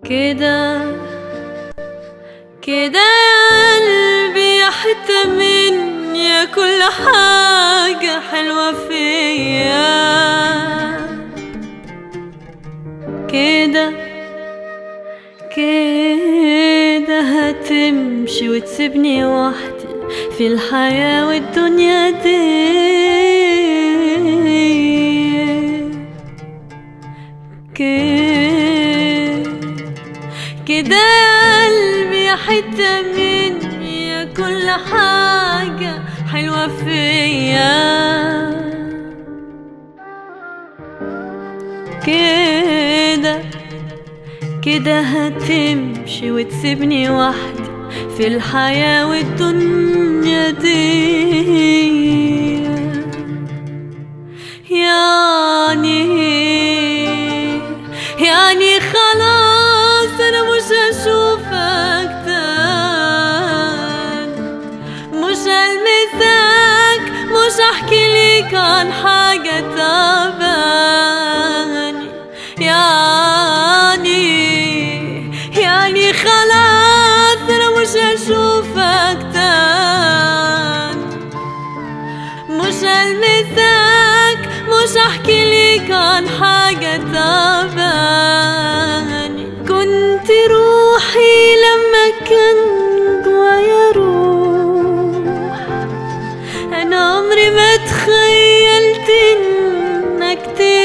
كده كده يا قلبي حتى مني كل حاجة حلوة فيا كده كده هتمشي وتسيبني وحدي في الحياة والدنيا دي كده كده يا قلبي يا حتة مني يا كل حاجة حلوة فيا كده كده هتمشي وتسيبني وحدي في الحياة والدنيا دي يعني يعني خلاص انا مش هشوفك تاني مش هلمسك مش هحكي ليك عن حاجة تعباني يعني يعني خلاص انا مش هشوفك تاني مش هلمسك مش هحكي ليك عن حاجة تعباني كنت روحي لما كان جوايا روح انا عمري ما تخيلت انك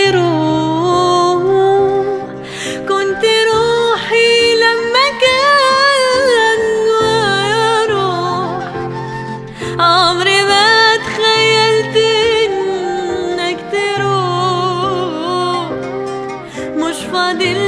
تروح كنت روحي لما كان جوايا روح عمري ما تخيلت انك تروح مش فاضل